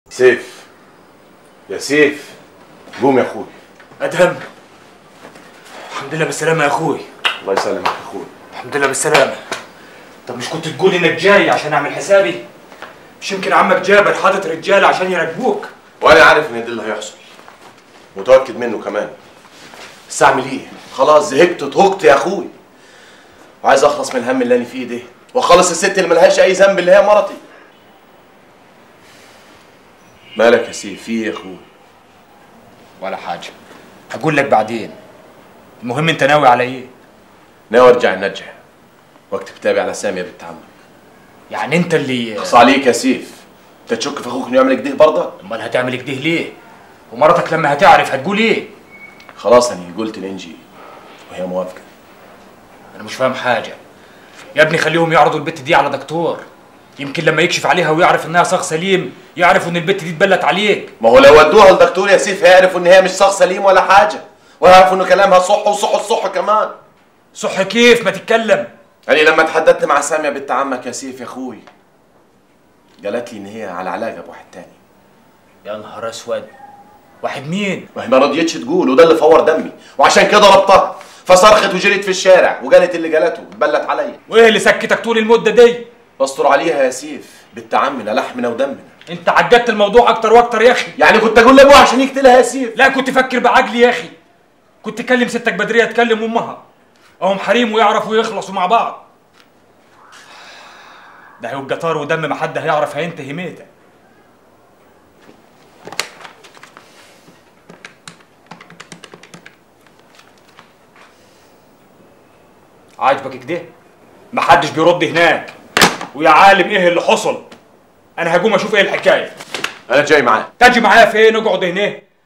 سيف يا سيف قوم يا اخوي ادهم الحمد لله بالسلامه يا اخوي الله يسلمك يا اخوي الحمد لله بالسلامه طب مش كنت تقول انك جاي عشان اعمل حسابي مش يمكن عمك جابر حاطط رجاله عشان يراقبوك وانا عارف ان ده اللي هيحصل متاكد منه كمان بس اعمل ايه خلاص زهقت طهقت يا اخوي وعايز اخلص من الهم اللي انا فيه ده واخلص الست اللي ملهاش اي ذنب اللي هي مرتي مالك يا سيف في ايه يا اخوي ولا حاجه هقول لك بعدين المهم انت ناوي على ايه ناوي ارجع النجع واكتب كتابي على سامي يا بنت عمك يعني انت اللي اقصى عليك يا سيف انت تشك في اخوك انه يعمل كده برضه امال هتعمل كده ليه ومراتك لما هتعرف هتقول ايه خلاص انا قلت الانجي وهي موافقه انا مش فاهم حاجه يا ابني خليهم يعرضوا البت دي على دكتور يمكن لما يكشف عليها ويعرف انها صاغ سليم يعرف ان البت دي اتبلت عليك ما هو لو ودوها لدكتور يا سيف هيعرفوا ان هي مش شخص سليم ولا حاجه وهيعرفوا انه كلامها صح وصح الصح كمان صح كيف ما تتكلم يعني لما تحدثت مع سامية بنت عمك يا سيف يا اخوي قالت لي ان هي على علاقه بواحد تاني يا نهار اسود واحد مين وهي ما رضيتش تقول وده اللي فور دمي وعشان كده ربطها فصرخت وجريت في الشارع وقالت اللي قالته اتبلت عليا وايه اللي سكتك طول المده دي بستر عليها يا سيف بنت عمنا لحمنا ودمنا انت عجبت الموضوع اكتر واكتر يا اخي يعني كنت اقول لابوها عشان يقتلها يا سيف لا كنت فكر بعقلي يا اخي كنت تكلم ستك بدريه تكلم امها اهم حريم ويعرفوا يخلصوا مع بعض ده هيبقى طار ودم ما حد هيعرف هينتهي ميته عاجبك كده محدش بيرد هناك ويا عالم ايه اللي حصل انا هقوم اشوف ايه الحكايه انا جاي معاه تجي معايا فين اقعد هنا